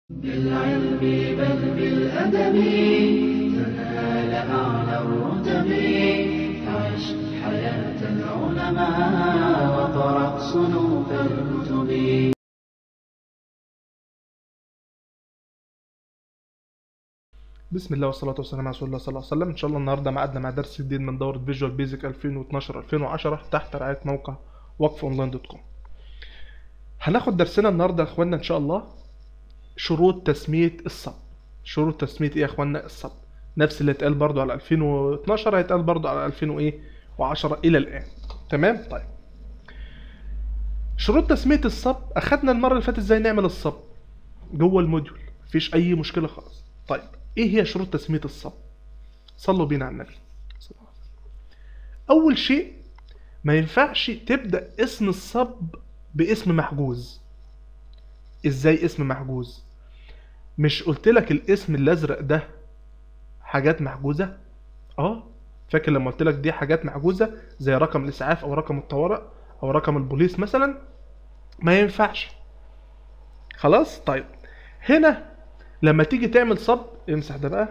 بالعلم بل بالأدب تنال أعلى الرتب عش حياة العلماء وقرأ صنوف الكتب بسم الله والصلاة والسلام على رسول الله صلى الله عليه وسلم إن شاء الله النهاردة معادنا مع درس جديد من دورة فيجوال بيزك 2012 2010 تحت رعاية موقع وقف اونلاين دوت كوم. هناخد درسنا النهاردة يا اخوانا إن شاء الله شروط تسمية الصب. شروط تسمية إيه يا اخوانا الصب؟ نفس اللي اتقال برضو على 2012 هيتقال برضو على 2010 إلى الآن. تمام؟ طيب. شروط تسمية الصب أخدنا المرة اللي فاتت إزاي نعمل الصب جوه الموديول مفيش أي مشكلة خالص. طيب ايه هي شروط تسمية الصب صلوا بينا على النبي صلى الله عليه وسلم. اول شيء ما ينفعش تبدأ اسم الصب باسم محجوز ازاي اسم محجوز مش قلت لك الاسم الازرق ده حاجات محجوزة اه فاكر لما قلت لك دي حاجات محجوزة زي رقم الاسعاف او رقم الطوارئ او رقم البوليس مثلا ما ينفعش خلاص طيب هنا لما تيجي تعمل صب امسح ده بقى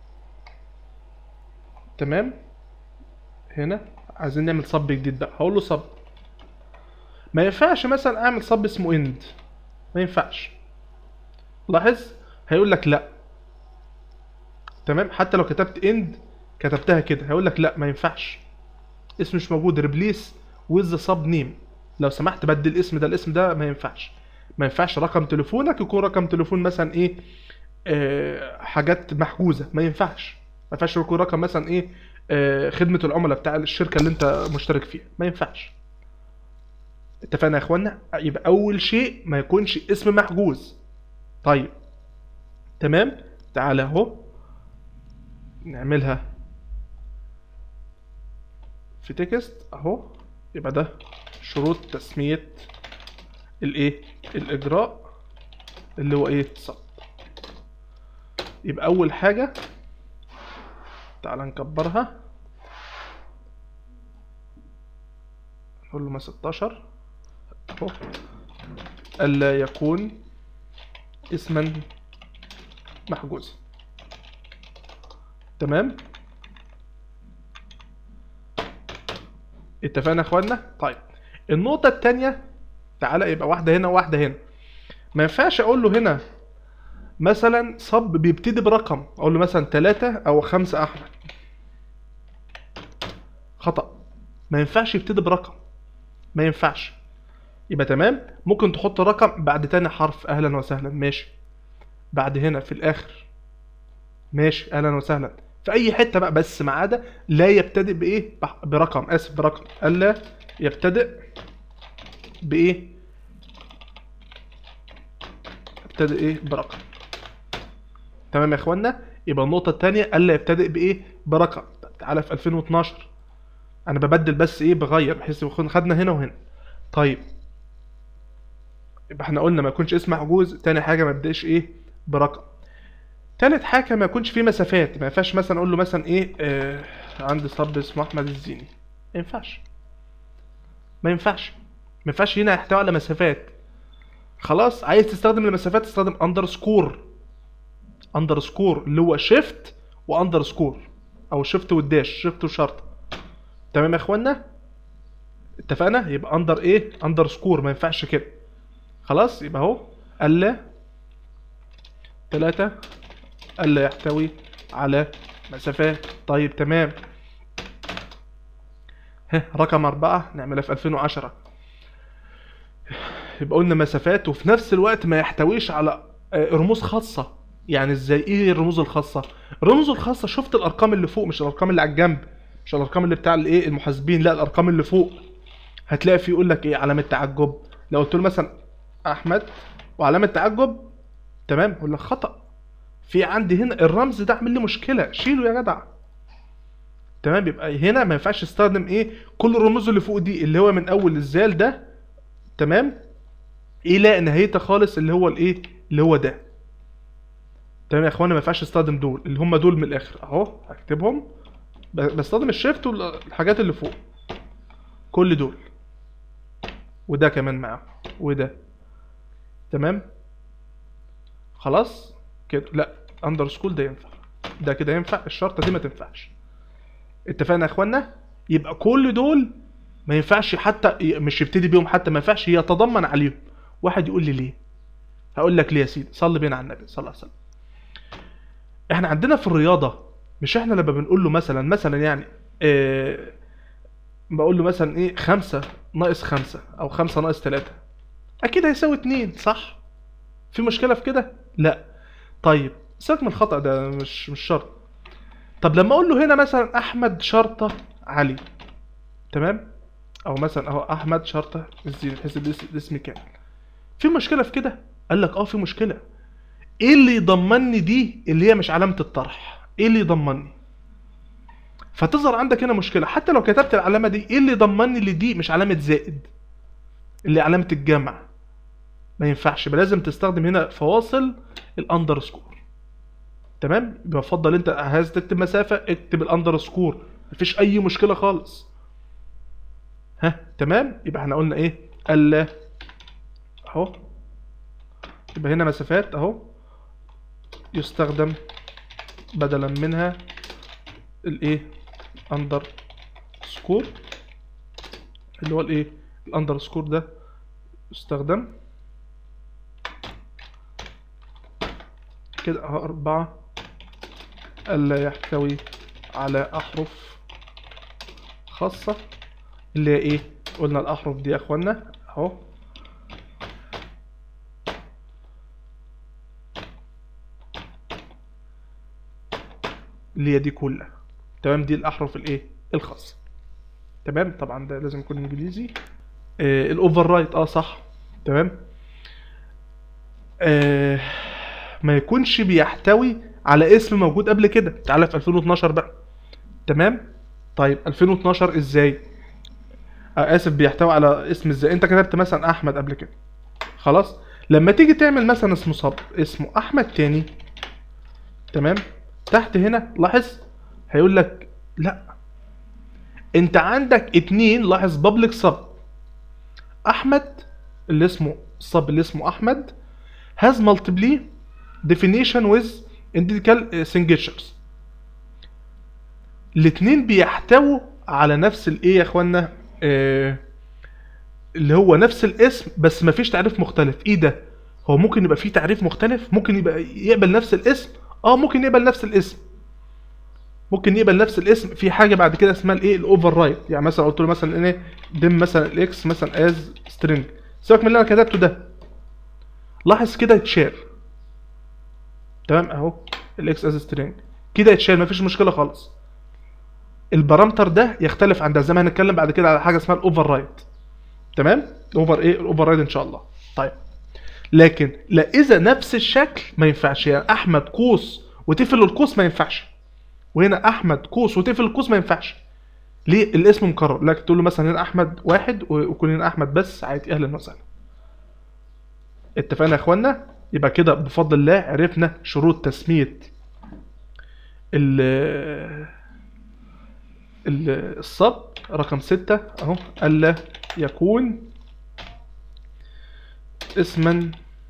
تمام هنا عايزين نعمل صب جديد بقى هقول له صب ما ينفعش مثلا اعمل صب اسمه اند ما ينفعش لاحظ هيقول لك لا تمام حتى لو كتبت اند كتبتها كده هيقول لك لا ما ينفعش اسم مش موجود ريبليس ويز صب نيم لو سمحت بدل الاسم ده الاسم ده ما ينفعش ما ينفعش رقم تليفونك يكون رقم تليفون مثلا ايه آه حاجات محجوزه ما ينفعش ما ينفعش يكون رقم مثلا ايه آه خدمه العملاء بتاع الشركه اللي انت مشترك فيها ما ينفعش اتفقنا يا اخوانا يبقى اول شيء ما يكونش اسم محجوز طيب تمام تعالى اهو نعملها في تكست اهو يبقى ده شروط تسميه الايه الاجراء اللي هو ايه صب يبقى اول حاجه تعال نكبرها نقول له ما 16 اهو الا يكون اسما محجوزا تمام اتفقنا يا اخوانا طيب النقطه الثانيه تعالى يبقى واحده هنا وواحده هنا ما ينفعش اقول له هنا مثلا صب بيبتدي برقم اقول له مثلا ثلاثة او خمسة احمد خطأ ما ينفعش يبتدي برقم ما ينفعش يبقى تمام ممكن تحط رقم بعد تاني حرف اهلا وسهلا ماشي بعد هنا في الاخر ماشي اهلا وسهلا في اي حته بقى بس ما عدا لا يبتدئ بايه برقم اسف برقم الا يبتدئ بايه ابتدئ ايه برقم تمام يا اخوانا يبقى النقطه الثانيه الا يبتدئ بايه برقم تعالى في 2012 انا ببدل بس ايه بغير بحيث يكون خدنا هنا وهنا طيب يبقى احنا قلنا ما يكونش اسم محجوز تاني حاجه ما يبداش ايه برقم تالت حاجه ما يكونش فيه مسافات ما ينفعش مثلا اقول له مثلا ايه آه عندي صب اسمه احمد الزيني ما ينفعش ما ينفعش ما ينفعش هنا يحتوي على مسافات خلاص عايز تستخدم المسافات تستخدم اندرسكور اندرسكور اللي هو شيفت واندرسكور او شيفت والداش شيفت وشرط تمام يا اخوانا اتفقنا يبقى اندر ايه اندرسكور ما ينفعش كده خلاص يبقى اهو الا ثلاثة الا يحتوي على مسافات طيب تمام ها رقم أربعة نعملها في 2010 يبقى قلنا مسافات وفي نفس الوقت ما يحتويش على رموز خاصة يعني ازاي ايه الرموز الخاصة الرموز الخاصة شفت الارقام اللي فوق مش الارقام اللي على الجنب مش الارقام اللي بتاع الايه المحاسبين لا الارقام اللي فوق هتلاقي فيه يقول لك ايه علامة تعجب لو قلت له مثلا احمد وعلامة تعجب تمام يقول لك خطأ في عندي هنا الرمز ده عامل لي مشكلة شيله يا جدع تمام يبقى هنا ما ينفعش استخدم ايه كل الرموز اللي فوق دي اللي هو من اول الزال ده تمام الى نهايتها خالص اللي هو الايه اللي هو ده تمام يا اخوانا ما ينفعش استخدم دول اللي هم دول من الاخر اهو هكتبهم بستخدم الشيفت والحاجات اللي فوق كل دول وده كمان معاهم وده تمام خلاص كده لا اندرسكور ده ينفع ده كده ينفع الشرطه دي ما تنفعش اتفقنا يا اخوانا يبقى كل دول ما ينفعش حتى مش يبتدي بيهم حتى ما ينفعش يتضمن عليهم واحد يقول لي ليه هقول لك ليه يا سيدي صلي بينا على النبي صلى الله عليه وسلم احنا عندنا في الرياضه مش احنا لما بنقول له مثلا مثلا يعني اه بقول له مثلا ايه خمسة ناقص خمسة او خمسة ناقص تلاتة اكيد هيساوي اتنين صح في مشكلة في كده لا طيب سيبك من الخطأ ده مش مش شرط طب لما اقول له هنا مثلا احمد شرطة علي تمام او مثلا اهو احمد شرطة الزين بحيث الاس- الاسم كامل في مشكلة في كده قال لك اه في مشكلة ايه اللي يضمني دي اللي هي مش علامة الطرح ايه اللي يضمني فتظهر عندك هنا مشكلة حتى لو كتبت العلامة دي ايه اللي يضمني اللي دي مش علامة زائد اللي علامة الجمع ما ينفعش يبقى لازم تستخدم هنا فواصل الاندرسكور تمام يبقى بفضل انت عايز تكتب مسافة اكتب الاندرسكور مفيش اي مشكلة خالص ها تمام يبقى احنا قلنا ايه الا اهو يبقى هنا مسافات اهو يستخدم بدلا منها الايه اندر سكور اللي هو الايه الاندر سكور ده يستخدم كده اهو أربعة ألا يحتوي على أحرف خاصة اللي هي إيه؟ قلنا الأحرف دي يا إخوانا أهو اللي هي دي كلها تمام دي الأحرف الإيه؟ الخاصة تمام طبعا ده لازم يكون إنجليزي آه الأوفر رايت أه صح تمام آه ما يكونش بيحتوي على اسم موجود قبل كده تعالى في 2012 بقى تمام طيب 2012 ازاي آه اسف بيحتوي على اسم ازاي انت كتبت مثلا احمد قبل كده خلاص لما تيجي تعمل مثلا اسمه صب اسمه احمد تاني تمام تحت هنا لاحظ هيقول لك لا انت عندك اتنين لاحظ بابليك صب احمد اللي اسمه الصب اللي اسمه احمد has multiply definition with identical signatures الاتنين بيحتووا على نفس الايه يا اخوانا آه اللي هو نفس الاسم بس مفيش تعريف مختلف ايه ده هو ممكن يبقى فيه تعريف مختلف ممكن يبقى يقبل نفس الاسم اه ممكن يقبل نفس الاسم ممكن يقبل نفس الاسم في حاجه بعد كده اسمها الايه الاوفر رايت يعني مثلا قلت له مثلا ايه دم مثلا الاكس مثلا از سترينج سيبك من اللي انا كتبته ده لاحظ كده يتشال تمام اهو الاكس از سترينج كده يتشال مفيش مشكله خالص البارامتر ده يختلف عن ده زي ما هنتكلم بعد كده على حاجه اسمها الاوفر رايت تمام الاوفر ايه الاوفر رايت ان شاء الله طيب لكن لا اذا نفس الشكل ما ينفعش يعني احمد قوس وتقفل القوس ما ينفعش وهنا احمد قوس وتقفل القوس ما ينفعش ليه الاسم مكرر لكن تقول له مثلا هنا احمد واحد ويكون هنا احمد بس عادي اهلا وسهلا اتفقنا يا اخوانا يبقى كده بفضل الله عرفنا شروط تسمية ال ال- الصب رقم ستة اهو ألا يكون اسما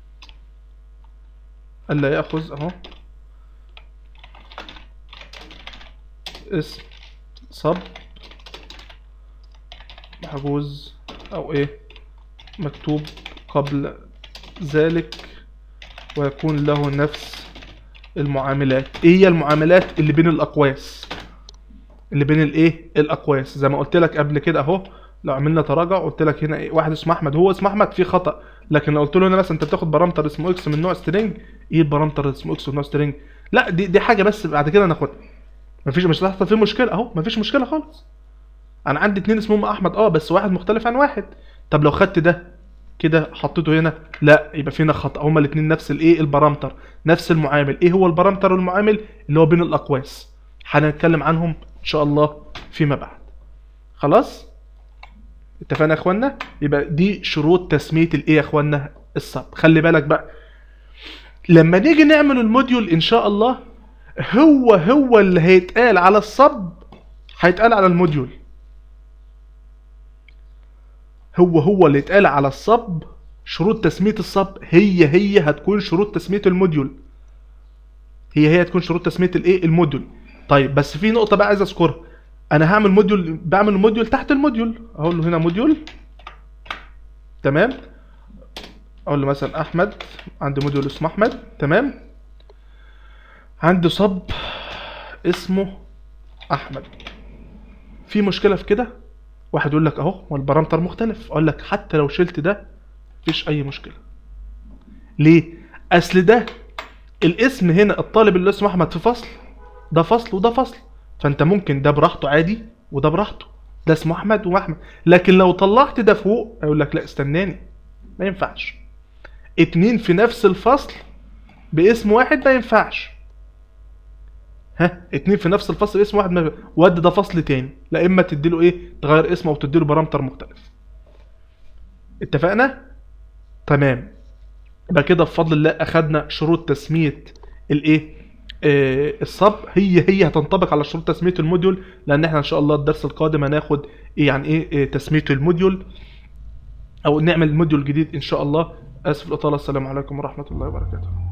ألا يأخذ اهو اسم صب محجوز او ايه مكتوب قبل ذلك ويكون له نفس المعاملات ايه هي المعاملات اللي بين الاقواس اللي بين الايه الاقواس زي ما قلت لك قبل كده اهو لو عملنا تراجع قلت لك هنا ايه واحد اسمه احمد هو اسمه احمد في خطا لكن لو قلت له هنا مثلا انت بتاخد بارامتر اسمه اكس من نوع سترينج ايه البارامتر اللي اسمه اكس من نوع سترينج لا دي دي حاجه بس بعد كده ناخدها مفيش مش هتحصل فيه مشكله اهو مفيش مشكله خالص انا عندي اتنين اسمهم احمد اه بس واحد مختلف عن واحد طب لو خدت ده كده حطيته هنا لا يبقى فينا خطا هما الاثنين نفس الايه البارامتر نفس المعامل ايه هو البارامتر والمعامل اللي هو بين الاقواس هنتكلم عنهم ان شاء الله فيما بعد خلاص اتفقنا يا اخوانا يبقى دي شروط تسميه الايه يا اخوانا الصب خلي بالك بقى لما نيجي نعمل الموديول ان شاء الله هو هو اللي هيتقال على الصب هيتقال على الموديول هو هو اللي اتقال على الصب شروط تسميه الصب هي هي هتكون شروط تسميه الموديول هي هي هتكون شروط تسميه الايه الموديول طيب بس في نقطه بقى عايز اذكرها انا هعمل موديول بعمل موديول تحت الموديول اقول له هنا موديول تمام اقول له مثلا احمد عندي موديول اسمه احمد تمام عندي صب اسمه احمد في مشكله في كده واحد يقول لك اهو ما البارامتر مختلف اقول لك حتى لو شلت ده مفيش اي مشكله ليه اصل ده الاسم هنا الطالب اللي اسمه احمد في فصل ده فصل وده فصل فانت ممكن ده براحته عادي وده براحته ده اسمه احمد واحمد لكن لو طلعت ده فوق اقول لك لا استناني ما ينفعش اتنين في نفس الفصل باسم واحد ما ينفعش ها اتنين في نفس الفصل باسم واحد ما ود ده فصل تاني لا اما تديله ايه تغير اسمه او تديله بارامتر مختلف اتفقنا تمام يبقى كده بفضل الله اخدنا شروط تسميه الايه آه الصب هي هي هتنطبق على شروط تسميه الموديول لان احنا ان شاء الله الدرس القادم هناخد ايه يعني ايه آه، تسميه الموديول او نعمل موديول جديد ان شاء الله اسف الاطاله السلام عليكم ورحمه الله وبركاته